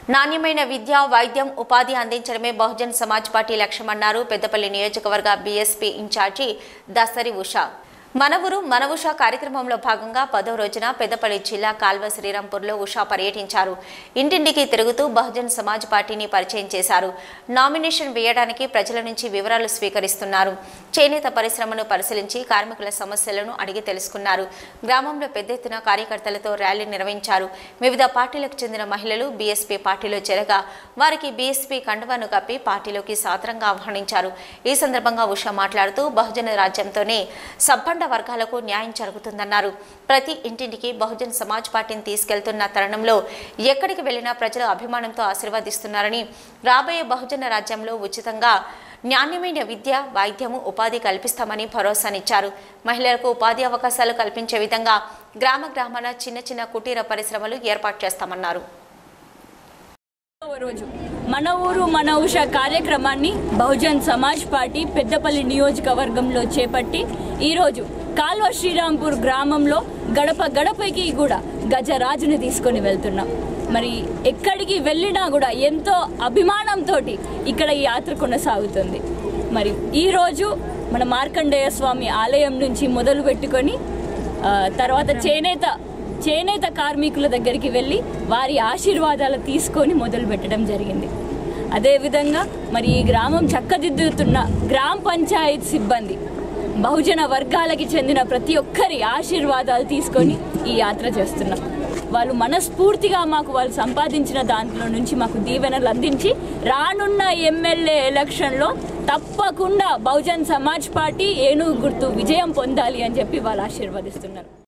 నాణ్యమైన విద్య వైద్యం ఉపాధి అందించడమే బహుజన్ సమాజ్ పార్టీ లక్ష్యమన్నారు పెద్దపల్లి నియోజకవర్గ బీఎస్పీ ఇన్ఛార్జి దసరి ఉషా మన ఊరు మన ఉషా కార్యక్రమంలో భాగంగా పదో రోజున పెద్దపల్లి జిల్లా కాల్వ శ్రీరాంపూర్లో ఉషా పర్యటించారు ఇంటింటికి తిరుగుతూ బహుజన్ సమాజ్ పార్టీని పరిచయం చేశారు నామినేషన్ వేయడానికి ప్రజల నుంచి వివరాలు స్వీకరిస్తున్నారు చేనేత పరిశ్రమను పరిశీలించి కార్మికుల సమస్యలను అడిగి తెలుసుకున్నారు గ్రామంలో పెద్ద ఎత్తున కార్యకర్తలతో ర్యాలీ నిర్వహించారు వివిధ పార్టీలకు చెందిన మహిళలు బీఎస్పీ పార్టీలో చేరగా వారికి బీఎస్పీ కండువాను కప్పి పార్టీలోకి సాదరంగా ఆహ్వానించారు ఈ సందర్భంగా ఉషా మాట్లాడుతూ బహుజన రాజ్యంతోనే సబ్బండ వర్గాలకు న్యాయం జరుగుతుందన్నారు ప్రతి ఇంటింటికి బహుజన్ సమాజ్ పార్టీని తీసుకెళ్తున్న తరుణంలో ఎక్కడికి వెళ్లినా ప్రజలు అభిమానంతో ఆశీర్వదిస్తున్నారని రాబోయే బహుజన రాజ్యంలో ఉచితంగా నాణ్యమైన విద్య వైద్యము ఉపాధి కల్పిస్తామని భరోసానిచ్చారు మహిళలకు ఉపాధి అవకాశాలు కల్పించే విధంగా గ్రామ గ్రామాన చిన్న చిన్న కుటీర పరిశ్రమలు ఏర్పాటు చేస్తామన్నారు రెండవ రోజు మన ఊరు మన ఉష కార్యక్రమాన్ని బహుజన్ సమాజ్ పార్టీ పెద్దపల్లి నియోజకవర్గంలో చేపట్టి ఈరోజు కాల్వ శ్రీరాంపూర్ గ్రామంలో గడప గడపకి కూడా గజరాజుని తీసుకొని వెళ్తున్నాం మరి ఎక్కడికి వెళ్ళినా కూడా ఎంతో అభిమానంతో ఇక్కడ ఈ యాత్ర కొనసాగుతుంది మరి ఈరోజు మన మార్కండేయ స్వామి ఆలయం నుంచి మొదలు పెట్టుకొని ఆ, తర్వాత చేనేత చేనేత కార్మికుల దగ్గరికి వెళ్ళి వారి ఆశీర్వాదాలు తీసుకొని మొదలు పెట్టడం జరిగింది అదేవిధంగా మరి ఈ గ్రామం చక్కదిద్దుతున్న గ్రామ పంచాయత్ సిబ్బంది బహుజన వర్గాలకి చెందిన ప్రతి ఒక్కరి ఆశీర్వాదాలు తీసుకొని ఈ యాత్ర చేస్తున్నాం వాళ్ళు మనస్ఫూర్తిగా మాకు వాళ్ళు సంపాదించిన దాంట్లో నుంచి మాకు దీవెనలు అందించి రానున్న ఎమ్మెల్యే ఎలక్షన్లో తప్పకుండా బహుజన్ సమాజ్ పార్టీ ఏనుగు గుర్తు విజయం పొందాలి అని చెప్పి వాళ్ళు ఆశీర్వదిస్తున్నారు